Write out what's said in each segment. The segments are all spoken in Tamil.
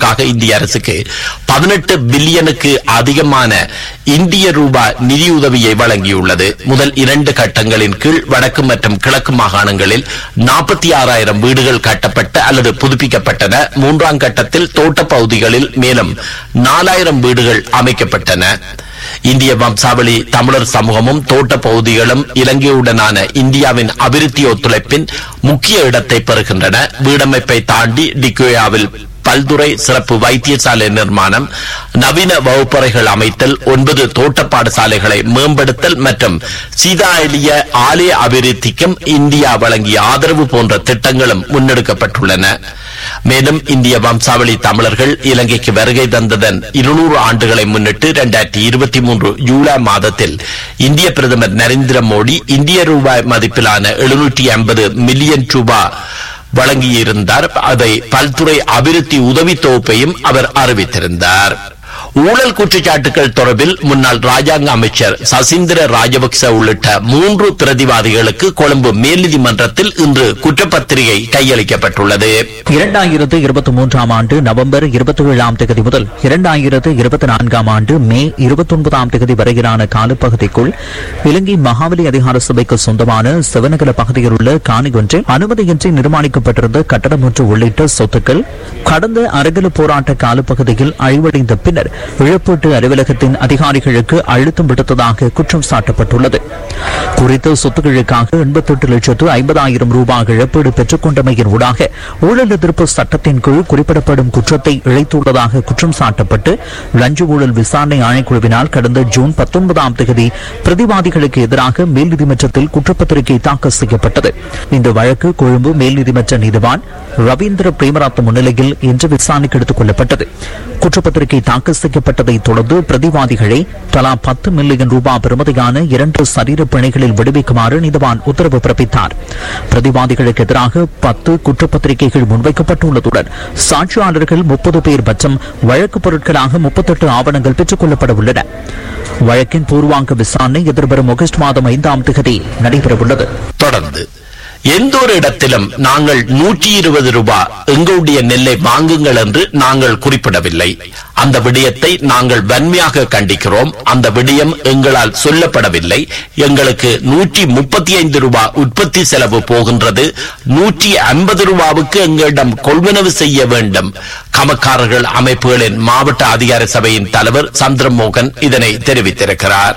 திட்டங்களுக்காக இந்திய அரசுக்கு பதினெட்டு பில்லியனுக்கு அதிகமான இந்திய ரூபாய் நிதியுதவியை வழங்கியுள்ளது முதல் இரண்டு கட்டங்களின் கீழ் வடக்கு மற்றும் கிழக்கு மாகாணங்களில் நாற்பத்தி ஆறாயிரம் வீடுகள் கட்டப்பட்ட அல்லது புதுப்பிக்கப்பட்டன மூன்றாம் கட்டத்தில் தோட்ட பகுதிகளில் மேலும் நாலாயிரம் வீடுகள் அமைக்கப்பட்டன இந்திய வம்சாவளி தமிழர் சமூகமும் தோட்ட பகுதிகளும் இலங்கையுடனான இந்தியாவின் அபிவிருத்தி ஒத்துழைப்பின் முக்கிய இடத்தை பெறுகின்றன வீடமைப்பை தாண்டி டிகோயாவில் பல்துறை சிறப்பு வைத்தியசாலை நிர்மாணம் நவீன வகுப்பறைகள் அமைத்தல் ஒன்பது தோட்ட பாடசாலைகளை மேம்படுத்தல் மற்றும் சீதா எளிய ஆலய அபிவிருத்திக்கும் இந்தியா வழங்கிய ஆதரவு போன்ற திட்டங்களும் முன்னெடுக்கப்பட்டுள்ளன மேலும் இந்திய வம்சாவளி தமிழர்கள் இலங்கைக்கு வருகை தந்ததன் இருநூறு ஆண்டுகளை முன்னிட்டு இரண்டாயிரத்தி இருபத்தி மூன்று ஜூலை மாதத்தில் இந்திய பிரதமர் நரேந்திர மோடி இந்திய ரூபாய் மதிப்பிலான எழுநூற்றி ஐம்பது மில்லியன் ரூபாய் வழங்கியிருந்தார் அதை பல்துறை அபிவிருத்தி உதவி தொகுப்பையும் அவர் அறிவித்திருந்தார் ஊழல் குற்றச்சாட்டுகள் தொடர்பில் முன்னாள் ராஜாங்க அமைச்சர் சசீந்திர ராஜபக்ச உள்ளிட்ட மூன்று பிரதிவாதிகளுக்கு கொழும்பு மேல்நீதிமன்றத்தில் இன்று குற்றப்பத்திரிகை கையளிக்கப்பட்டுள்ளது இரண்டாயிரத்து இருபத்தி மூன்றாம் ஆண்டு நவம்பர் இருபத்தி ஏழாம் தேதி முதல் இரண்டாயிரத்து இருபத்தி நான்காம் ஆண்டு மே இருபத்தி ஒன்பதாம் தேதி வரையிலான காலப்பகுதிக்குள் இலங்கை மகாவலி அதிகார சபைக்கு சொந்தமான சிவனகல பகுதியில் உள்ள காணி ஒன்றில் அனுமதியின்றி நிர்மாணிக்கப்பட்டிருந்த கட்டடம் ஒன்று உள்ளிட்ட சொத்துக்கள் கடந்த அரங்கல போராட்ட காலப்பகுதியில் அழிவடைந்த பின்னர் இழப்பீட்டு அலுவலகத்தின் அதிகாரிகளுக்கு அழுத்தம் விடுத்ததாக குற்றம் சாட்டப்பட்டுள்ளது குறித்த சொத்துக்களுக்காக எண்பத்தெட்டு லட்சத்து ஐம்பதாயிரம் ரூபாய் இழப்பீடு பெற்றுக் கொண்டமையின் ஊடாக ஊழல் எதிர்ப்பு சட்டத்தின் கீழ் குறிப்பிடப்படும் குற்றத்தை இழைத்துள்ளதாக குற்றம் சாட்டப்பட்டு லஞ்ச ஊழல் விசாரணை ஆணைக்குழுவினால் கடந்த ஜூன் பத்தொன்பதாம் தேதி பிரதிவாதிகளுக்கு எதிராக மேல் நீதிமன்றத்தில் குற்றப்பத்திரிகை தாக்கல் செய்யப்பட்டது இந்த வழக்கு கொழும்பு மேல் நீதிமன்ற நீதிவான் ரவீந்திர பிரேமராத் முன்னிலையில் இன்று விசாரணைக்கு எடுத்துக் கொள்ளப்பட்டது குற்றப்பத்திரிகை தாக்கல் செய்யப்பட்டதை தொடர்ந்து பிரதிவாதிகளை தலா பத்து மில்லியன் ரூபாய் பெறுமதியான இரண்டு சரீர பிணைகளில் விடுவிக்குமாறு நீதிவான் உத்தரவு பிறப்பித்தார் பிரதிவாதிகளுக்கு எதிராக பத்து குற்றப்பத்திரிகைகள் முன்வைக்கப்பட்டுள்ளதுடன் சாட்சியாளர்கள் முப்பது பேர் மற்றும் வழக்கு பொருட்களாக முப்பத்தெட்டு ஆவணங்கள் பெற்றுக் கொள்ளப்பட உள்ளன வழக்கின் பூர்வாங்க விசாரணை எதிர்வரும் ஆகஸ்ட் மாதம் ஐந்தாம் தேதி நடைபெறவுள்ளது தொடர்ந்து எந்த ஒரு இடத்திலும் நாங்கள் நூற்றி இருபது ரூபாய் எங்களுடைய நெல்லை வாங்குங்கள் என்று நாங்கள் குறிப்பிடவில்லை அந்த விடயத்தை நாங்கள் வன்மையாக கண்டிக்கிறோம் அந்த விடயம் எங்களால் சொல்லப்படவில்லை எங்களுக்கு நூற்றி முப்பத்தி ஐந்து ரூபாய் உற்பத்தி செலவு போகின்றது நூற்றி ஐம்பது ரூபாவுக்கு எங்களிடம் கொள்வனவு செய்ய வேண்டும் கமக்காரர்கள் அமைப்புகளின் மாவட்ட அதிகார சபையின் தலைவர் சந்திரமோகன் இதனை தெரிவித்திருக்கிறார்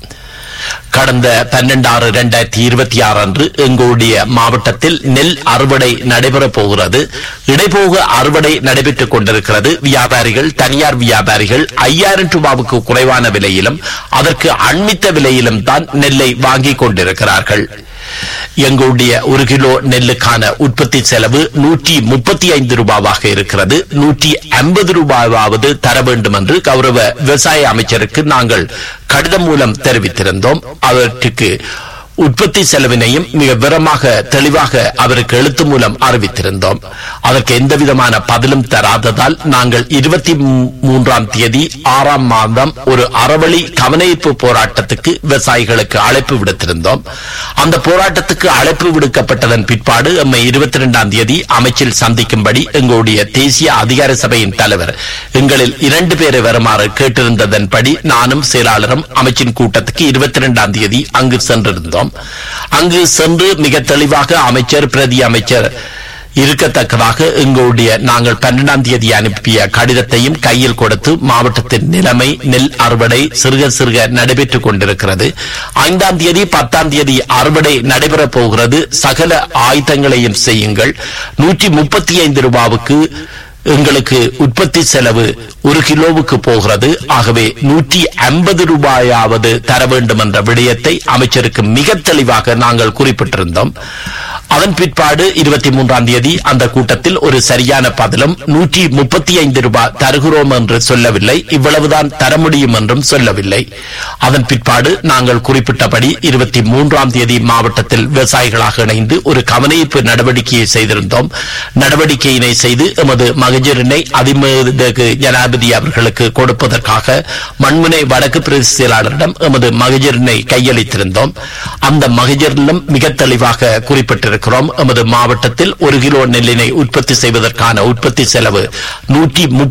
கடந்த பன்னெண்டு ஆறு இரண்டாயிரத்தி இருபத்தி ஆறு அன்று எங்களுடைய மாவட்டத்தில் நெல் அறுவடை நடைபெறப் போகிறது இடைபோக அறுவடை நடைபெற்றுக் கொண்டிருக்கிறது வியாபாரிகள் தனியார் வியாபாரிகள் ஐயாயிரம் ரூபாவுக்கு குறைவான விலையிலும் அதற்கு அண்மித்த விலையிலும் தான் நெல்லை வாங்கிக் கொண்டிருக்கிறார்கள் எங்களுடைய ஒரு கிலோ நெல்லுக்கான உற்பத்தி செலவு நூற்றி முப்பத்தி ஐந்து ரூபாவாக இருக்கிறது நூற்றி ஐம்பது ரூபாயாவது தர வேண்டும் என்று கௌரவ விவசாய அமைச்சருக்கு நாங்கள் கடிதம் மூலம் தெரிவித்திருந்தோம் அவற்றுக்கு உற்பத்தி செலவினையும் மிக விவரமாக தெளிவாக அவருக்கு எழுத்து மூலம் அறிவித்திருந்தோம் அதற்கு எந்த விதமான பதிலும் தராததால் நாங்கள் இருபத்தி மூன்றாம் தேதி ஆறாம் மாதம் ஒரு அறவழி கவனஈர்ப்பு போராட்டத்துக்கு விவசாயிகளுக்கு அழைப்பு விடுத்திருந்தோம் அந்த போராட்டத்துக்கு அழைப்பு விடுக்கப்பட்டதன் பிற்பாடு எம்மை இருபத்தி இரண்டாம் தேதி அமைச்சில் சந்திக்கும்படி எங்களுடைய தேசிய அதிகார சபையின் தலைவர் எங்களில் இரண்டு பேரை வருமாறு கேட்டிருந்ததன்படி நானும் செயலாளரும் அமைச்சின் கூட்டத்துக்கு இருபத்தி இரண்டாம் தேதி அங்கு சென்றிருந்தோம் அங்கு சென்று மிக தெளிவாக அமைச்சர் பிரதி அமைச்சர் இருக்கத்தக்கதாக எங்களுடைய நாங்கள் பன்னெண்டாம் தேதி அனுப்பிய கடிதத்தையும் கையில் கொடுத்து மாவட்டத்தின் நிலைமை நெல் அறுவடை சிறுக சிறுக நடைபெற்றுக் கொண்டிருக்கிறது ஐந்தாம் தேதி பத்தாம் தேதி அறுவடை நடைபெறப் போகிறது சகல ஆயுதங்களையும் செய்யுங்கள் நூற்றி முப்பத்தி ஐந்து ரூபாவுக்கு எங்களுக்கு உற்பத்தி செலவு ஒரு கிலோவுக்கு போகிறது ஆகவே நூற்றி ஐம்பது ரூபாயாவது தர வேண்டும் என்ற விடயத்தை அமைச்சருக்கு மிக தெளிவாக நாங்கள் குறிப்பிட்டிருந்தோம் அதன் பிற்பாடு இருபத்தி மூன்றாம் தேதி அந்த கூட்டத்தில் ஒரு சரியான பதிலும் நூற்றி முப்பத்தி ஐந்து ரூபாய் தருகிறோம் என்று சொல்லவில்லை இவ்வளவுதான் தர முடியும் என்றும் சொல்லவில்லை அதன் பிற்பாடு நாங்கள் குறிப்பிட்டபடி இருபத்தி மூன்றாம் தேதி மாவட்டத்தில் விவசாயிகளாக இணைந்து ஒரு கவனிப்பு நடவடிக்கையை செய்திருந்தோம் நடவடிக்கையினை செய்து எமது மகஜரினை அதிமேதகு ஜனாதிபதி அவர்களுக்கு கொடுப்பதற்காக மண்முனை வடக்கு பிரதேச செயலாளரிடம் எமது மகஜரினை கையளித்திருந்தோம் அந்த மகஜரிலும் மிக தெளிவாக குறிப்பிட்டிருக்கிறோம் எமது மாவட்டத்தில் ஒரு கிலோ நெல்லினை உற்பத்தி செய்வதற்கான உற்பத்தி செலவு நூற்றி